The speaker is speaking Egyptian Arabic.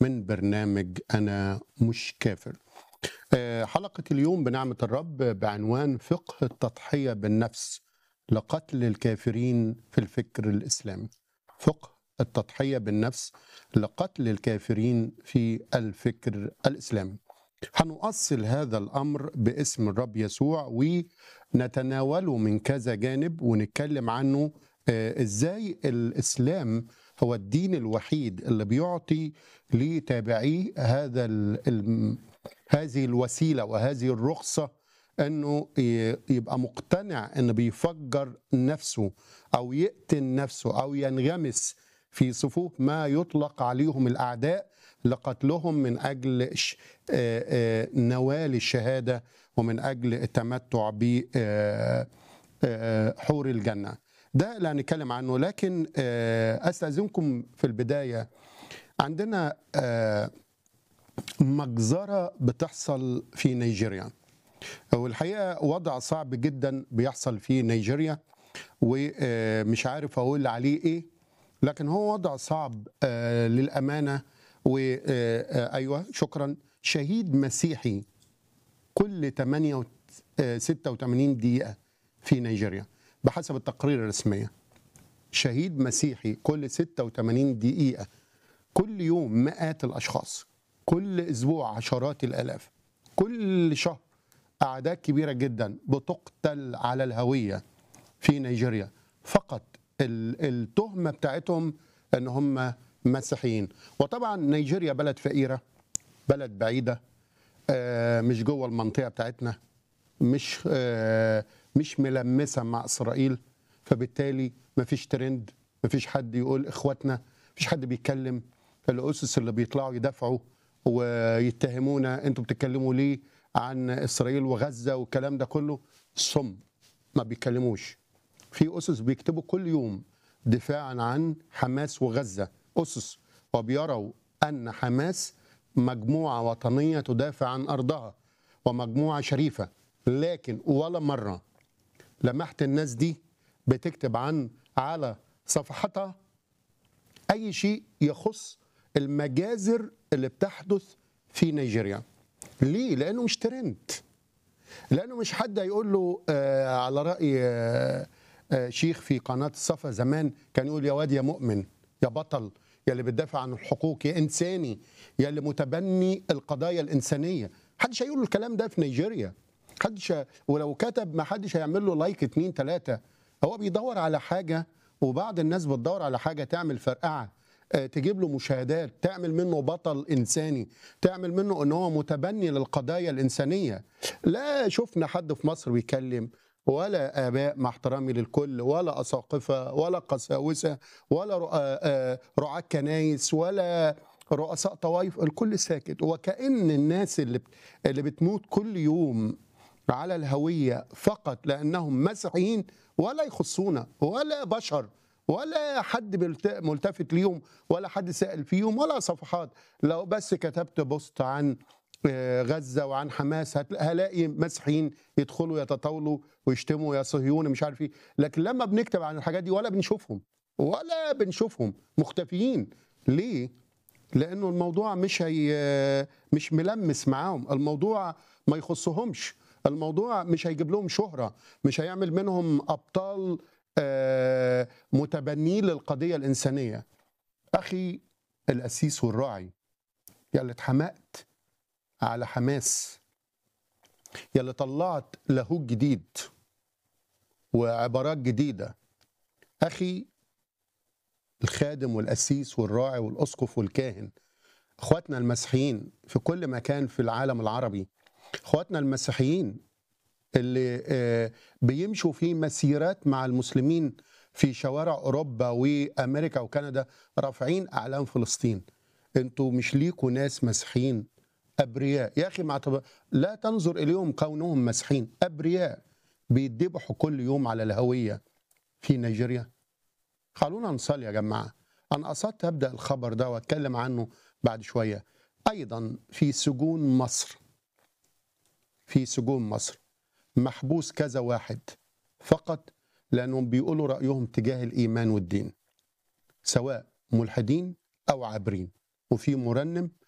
من برنامج أنا مش كافر آه، حلقة اليوم بنعمة الرب بعنوان فقه التضحية بالنفس لقتل الكافرين في الفكر الإسلامي فقه التضحية بالنفس لقتل الكافرين في الفكر الإسلامي هنؤصل هذا الأمر باسم الرب يسوع ونتناوله من كذا جانب ونتكلم عنه آه، إزاي الإسلام هو الدين الوحيد اللي بيعطي لتابعيه هذا ال- الم- هذه الوسيله وهذه الرخصه انه ي- يبقى مقتنع ان بيفجر نفسه او يقتل نفسه او ينغمس في صفوف ما يطلق عليهم الاعداء لقتلهم من اجل ش- آه، آه، نوال الشهاده ومن اجل التمتع ب آه، آه، حور الجنه. ده اللي هنتكلم عنه لكن آه، استاذنكم في البدايه عندنا آه، مجزره بتحصل في نيجيريا والحقيقه وضع صعب جدا بيحصل في نيجيريا ومش عارف اقول عليه ايه لكن هو وضع صعب آه، للامانه وايوه شكرا شهيد مسيحي كل 8 و- آه، 86 دقيقه في نيجيريا بحسب التقارير الرسميه شهيد مسيحي كل 86 دقيقه كل يوم مئات الاشخاص كل اسبوع عشرات الالاف كل شهر اعداد كبيره جدا بتقتل على الهويه في نيجيريا فقط ال- التهمه بتاعتهم ان هم مسيحيين وطبعا نيجيريا بلد فقيره بلد بعيده آه، مش جوه المنطقه بتاعتنا مش آه، مش ملمسه مع اسرائيل فبالتالي مفيش ترند مفيش حد يقول اخواتنا مفيش حد بيتكلم الاسس اللي بيطلعوا يدافعوا ويتهمونا انتوا بتتكلموا ليه عن اسرائيل وغزه والكلام ده كله صم ما بيتكلموش في اسس بيكتبوا كل يوم دفاعا عن حماس وغزه اسس وبيروا ان حماس مجموعه وطنيه تدافع عن ارضها ومجموعه شريفه لكن ولا مره لمحت الناس دي بتكتب عن على صفحتها اي شيء يخص المجازر اللي بتحدث في نيجيريا ليه لانه مش ترند لانه مش حد هيقول له آه على راي آه آه شيخ في قناه الصفا زمان كان يقول يا واد يا مؤمن يا بطل يا اللي بتدافع عن الحقوق يا انساني يا اللي متبني القضايا الانسانيه محدش هيقول له الكلام ده في نيجيريا محدش ولو كتب ما حدش هيعمل له لايك اتنين تلاته هو بيدور على حاجه وبعض الناس بتدور على حاجه تعمل فرقعه آه، تجيب له مشاهدات تعمل منه بطل انساني تعمل منه ان هو متبني للقضايا الانسانيه لا شفنا حد في مصر بيتكلم ولا اباء مع احترامي للكل ولا اساقفه ولا قساوسه ولا رؤ- آه، رعاة كنايس ولا رؤساء طوائف الكل ساكت وكأن الناس اللي بت- اللي بتموت كل يوم على الهوية فقط لأنهم مسيحيين ولا يخصونا ولا بشر ولا حد بيلت- ملتفت ليهم ولا حد سأل فيهم ولا صفحات لو بس كتبت بوست عن آه، غزة وعن حماس هت- هلاقي مسيحيين يدخلوا يتطاولوا ويشتموا يا صهيوني مش عارف ايه لكن لما بنكتب عن الحاجات دي ولا بنشوفهم ولا بنشوفهم مختفيين ليه؟ لانه الموضوع مش هي مش ملمس معاهم الموضوع ما يخصهمش الموضوع مش هيجيب لهم شهرة مش هيعمل منهم أبطال آه، متبنين للقضية الإنسانية أخي الأسيس والراعي يا اللي اتحمقت على حماس يا اللي طلعت لاهوت جديد وعبارات جديدة أخي الخادم والأسيس والراعي والأسقف والكاهن اخواتنا المسيحيين في كل مكان في العالم العربي اخواتنا المسيحيين اللي آه، بيمشوا في مسيرات مع المسلمين في شوارع اوروبا وامريكا وكندا رافعين اعلام فلسطين انتوا مش ليكوا ناس مسيحيين ابرياء يا اخي مع طب... لا تنظر اليهم كونهم مسيحيين ابرياء بيذبحوا كل يوم على الهويه في نيجيريا خلونا نصلي يا جماعه انا قصدت ابدا الخبر ده واتكلم عنه بعد شويه ايضا في سجون مصر في سجون مصر محبوس كذا واحد فقط لانهم بيقولوا رايهم تجاه الايمان والدين سواء ملحدين او عابرين وفي مرنم